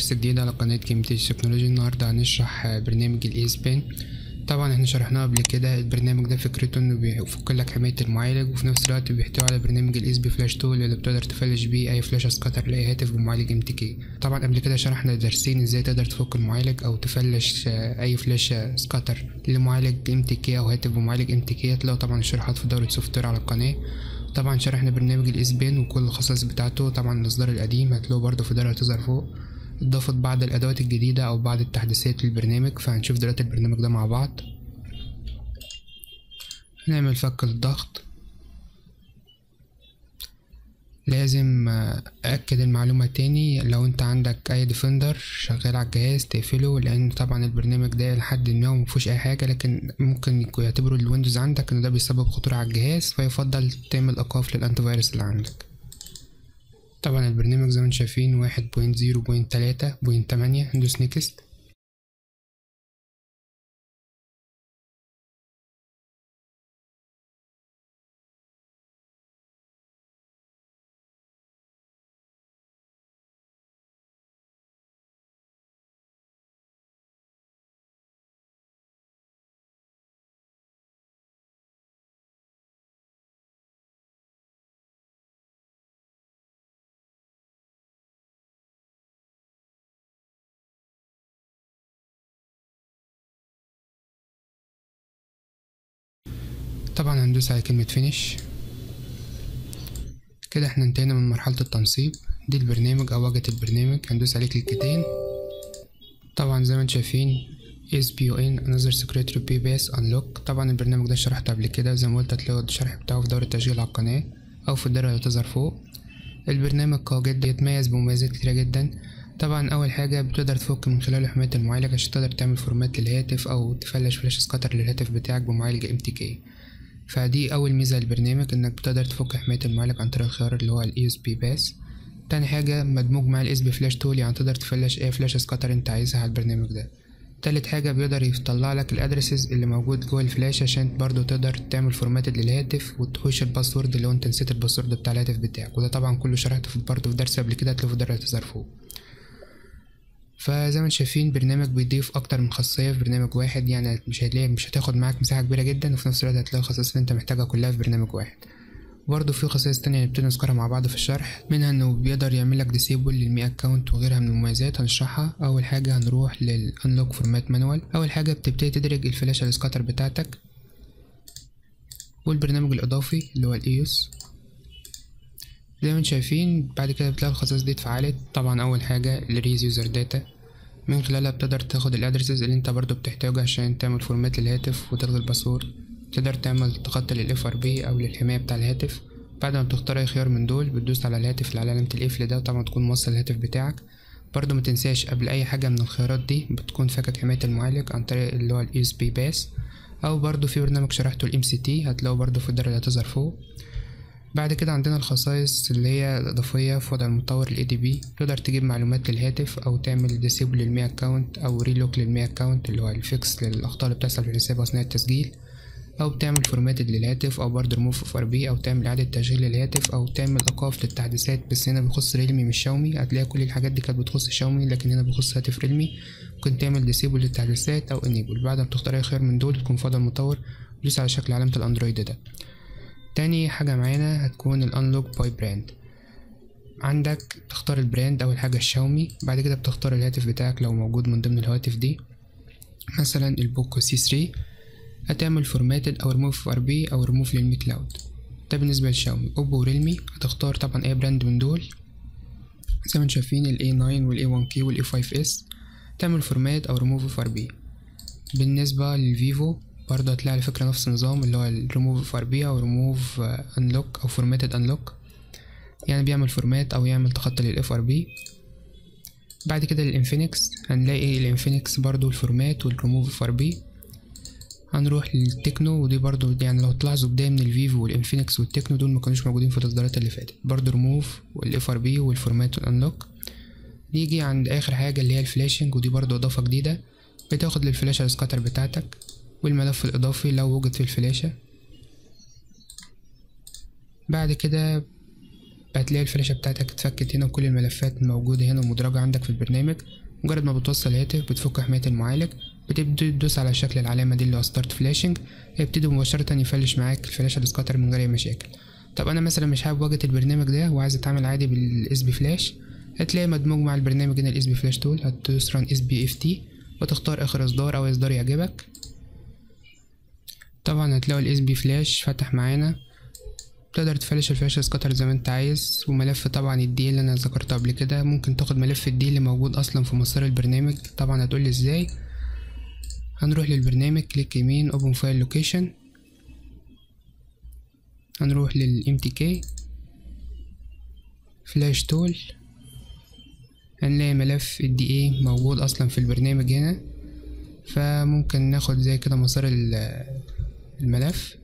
درس جديد على قناة كيمتيج تكنولوجي النهاردة هنشرح آه، برنامج الاي بان طبعا احنا شرحناه قبل كده البرنامج ده فكرته انه بيفك لك حماية المعالج وفي نفس الوقت بيحتوي على برنامج الاس بي فلاش تول اللي بتقدر تفلش بيه اي فلاش سكاتر لاي هاتف بمعالج ام تي كي طبعا قبل كده شرحنا درسين ازاي تقدر تفك المعالج او تفلش آه، اي فلاش سكاتر لمعالج ام تي كي او هاتف بمعالج ام تي كي هتلاقوا طبعا الشروحات في دورة سوفت وير على القناة طبعا شرحنا برنامج الاس بان وكل الخصائص بتاعته طبعا الاصدار القديم هتلاقوه برضه في دايرة تظهر فوق اضافت بعض الادوات الجديدة او بعض التحديثات للبرنامج فهنشوف دلوقتي البرنامج ده مع بعض هنعمل فك الضغط لازم آه، أكد المعلومة تاني لو انت عندك اي ديفندر شغال على الجهاز تقفله لان طبعا البرنامج ده لحد ما هو مفيهوش اي حاجة لكن ممكن يكون يعتبروا الويندوز عندك ان ده بيسبب خطورة على الجهاز فيفضل تعمل ايقاف للانتي فيروس اللي عندك طبعا البرنامج زي ما انتم شايفين واحد بوينت زيرو بوينت تلاتة بوينت تمانية ندوس نيكست طبعا هندوس على كلمة فينيش كده احنا انتهينا من مرحلة التنصيب دي البرنامج او واجهة البرنامج هندوس عليه كليكتين طبعا زي ما انتم شايفين SBON Another Security P Pass Unlock طبعا البرنامج ده شرحته قبل كده زي ما قلت هتلاقوا الشرح بتاعه في دورة التشغيل على القناة أو في الدايرة اللي تظهر فوق البرنامج قوي جدا يتميز بمميزات كتيرة جدا طبعا أول حاجة بتقدر تفك من خلاله حماية المعالج عشان تقدر تعمل فورمات للهاتف أو تفلش فلاش سكاتر للهاتف بتاعك بمعالج MTK فدي أول ميزة للبرنامج إنك بتقدر تفك حماية المعالج عن طريق الخيار اللي هو ال USB Pass تاني حاجة مدموج مع ال USB Flash Tool يعني تقدر تفلش أي فلاش سكاتر أنت عايزها على البرنامج ده تالت حاجة بيقدر يطلع لك الادرسز اللي موجود جوه الفلاش عشان برضو تقدر تعمل فورماتد للهاتف وتخش الباسورد اللي انت نسيت الباسورد بتاع الهاتف بتاعك وده طبعا كله شرحته في برضه في درس قبل كده هتلاقيه في الدرس تظهر فوق فزي ما انتم شايفين برنامج بيضيف اكتر من خاصية في برنامج واحد يعني مش هتلاقي مش هتاخد معاك مساحة كبيرة جدا وفي نفس الوقت هتلاقي الخصائص اللي انت محتاجها كلها في برنامج واحد برضه في خصائص تانية نبتدي نذكرها مع بعض في الشرح منها انه بيقدر يعمل لك ديسيبل للمي اكونت وغيرها من المميزات هنشرحها اول حاجة هنروح للانلوك فورمات مانوال اول حاجة بتبتدي تدرج الفلاشة السكاتر بتاعتك والبرنامج الاضافي اللي هو الايوس زي ما انتم شايفين بعد كده بتلاقي الخصائص دي اتفعلت طبعا اول حاجة الريز يوزر داتا من خلالها بتقدر تاخد الادرسز اللي انت برضو بتحتاجه عشان تعمل فورمات للهاتف وتلغي الباسورد تقدر تعمل تخطي للاف ار بي او للحمايه بتاع الهاتف بعد ما بتختار اي خيار من دول بتدوس على الهاتف اللي على علامه القفل ده طبعا تكون موصل الهاتف بتاعك برضو متنساش قبل اي حاجه من الخيارات دي بتكون فكك حمايه المعالج عن طريق اللي هو الاي اس بي باس او برضو في برنامج شرحته الام سي تي هتلاقوه برضو في الدرجه اللي هتظهر فوق بعد كده عندنا الخصائص اللي هي الإضافية في وضع المطور ال ADB تقدر تجيب معلومات للهاتف أو تعمل ديسيبل للمي أكاونت أو ريلوك للمي أكاونت اللي هو الفيكس للأخطاء اللي بتحصل في الحساب أثناء التسجيل أو بتعمل فورماتد للهاتف أو برضه ريموف اوف ار بي أو تعمل إعادة تشغيل للهاتف أو تعمل إيقاف للتحديثات بس هنا بيخص ريلمي مش شاومي هتلاقي كل الحاجات دي كانت بتخص شاومي لكن هنا بيخص هاتف ريلمي ممكن تعمل ديسيبل للتحديثات أو انيبل بعد ما بتختار أي خيار من دول تكون فاضل المطور دوس على شكل علامة الأندرويد ده تاني حاجة معانا هتكون الانلوك باي براند عندك تختار البراند اول حاجة الشاومي بعد كده بتختار الهاتف بتاعك لو موجود من ضمن الهواتف دي مثلا البوكو سي 3 هتعمل فورماتد او ريموف ار بي او ريموف للمي كلاود ده بالنسبة للشاومي اوبو وريلمي هتختار طبعا اي براند من دول زي ما انتم شايفين ال A9 وال A1K وال A5S تعمل فورمات او ريموف اوف ار بي بالنسبة للفيفو برضه هتلاقي على فكرة نفس النظام اللي هو الريموف اوف ار بي او ريموف انلوك او فورماتد انلوك يعني بيعمل فورمات او يعمل تخطي للاف ار بي بعد كده الانفينكس هنلاقي الانفينكس برضه الفورمات والريموف اوف ار بي هنروح للتكنو ودي برضو يعني لو تلاحظوا بداية من الفيفو والانفينكس والتكنو دول ما كانوش موجودين في الاصدارات اللي فاتت برضو ريموف والاف ار بي والفورمات والانلوك نيجي عند اخر حاجة اللي هي الفلاشنج ودي برضو اضافة جديدة بتاخد للفلاشة السكاتر بتاعتك والملف الاضافي لو وجد في الفلاشة بعد كده هتلاقي الفلاشة بتاعتك اتفكت هنا وكل الملفات موجودة هنا ومدرجة عندك في البرنامج مجرد ما بتوصل هاتف بتفك حماية المعالج بتبدأ تدوس على شكل العلامة دي اللي هو ستارت فلاشنج هيبتدي مباشرة يفلش معاك الفلاشة السكاتر من غير أي مشاكل طب أنا مثلا مش حابب واجهة البرنامج ده وعايز أتعامل عادي بالاس بي فلاش هتلاقي مدموج مع البرنامج هنا الاس بي فلاش تول هتدوس ران اس بي اف تي وتختار آخر إصدار أو إصدار يعجبك طبعا هتلاقوا الاس بي فلاش فتح معانا تقدر تفلش الفلاش سكاتر زي ما انت عايز وملف طبعا الدي اللي انا ذكرته قبل كده ممكن تاخد ملف الدي اللي موجود اصلا في مسار البرنامج طبعا هتقولي ازاي هنروح للبرنامج كليك يمين اوبن فايل لوكيشن هنروح للام تي كي فلاش تول هنلاقي ملف الدي اي موجود اصلا في البرنامج هنا فممكن ناخد زي كده مسار الملف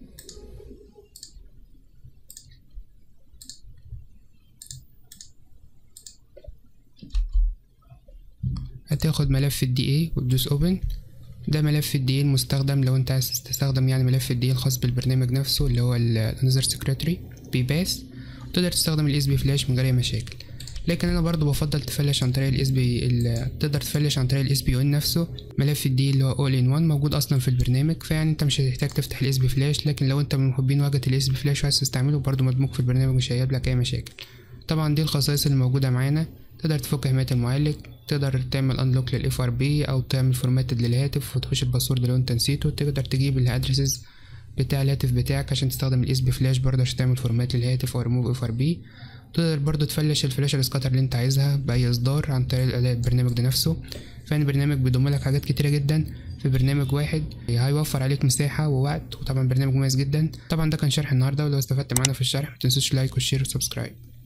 هتاخد ملف الدي اي وتدوس اوبن ده ملف الدي اي المستخدم لو انت عايز تستخدم يعني ملف الدي اي الخاص بالبرنامج نفسه اللي هو الانذر سكرتري بيباس تقدر تستخدم الاس بي فلاش من غير اي مشاكل لكن انا برضو بفضل تفلش عن طريق الاس بي تقدر تفلش عن طريق الاس بي ان نفسه ملف الدي اللي هو اول ان وان موجود اصلا في البرنامج فيعني انت مش هتحتاج تفتح الاس بي فلاش لكن لو انت من محبين واجهه الاس بي فلاش وعايز تستعمله برضو مدموج في البرنامج مش هيجيب لك اي مشاكل طبعا دي الخصائص اللي موجوده معانا تقدر تفك حمايه المعالج تقدر تعمل انلوك للاف ار بي او تعمل فورماتد للهاتف وتخش الباسورد لو انت نسيته تقدر تجيب الادرسز بتاع الهاتف بتاعك عشان تستخدم الاس بي فلاش برضه عشان تعمل فورمات للهاتف او ريموف اف ار بي تقدر برضه تفلش الفلاشه السكاتر اللي انت عايزها باي اصدار عن طريق البرنامج ده نفسه فان البرنامج بيضم لك حاجات كتيره جدا في برنامج واحد هيوفر عليك مساحه ووقت وطبعا برنامج مميز جدا طبعا ده كان شرح النهارده ولو استفدت معانا في الشرح متنسوش لايك وشير وسبسكرايب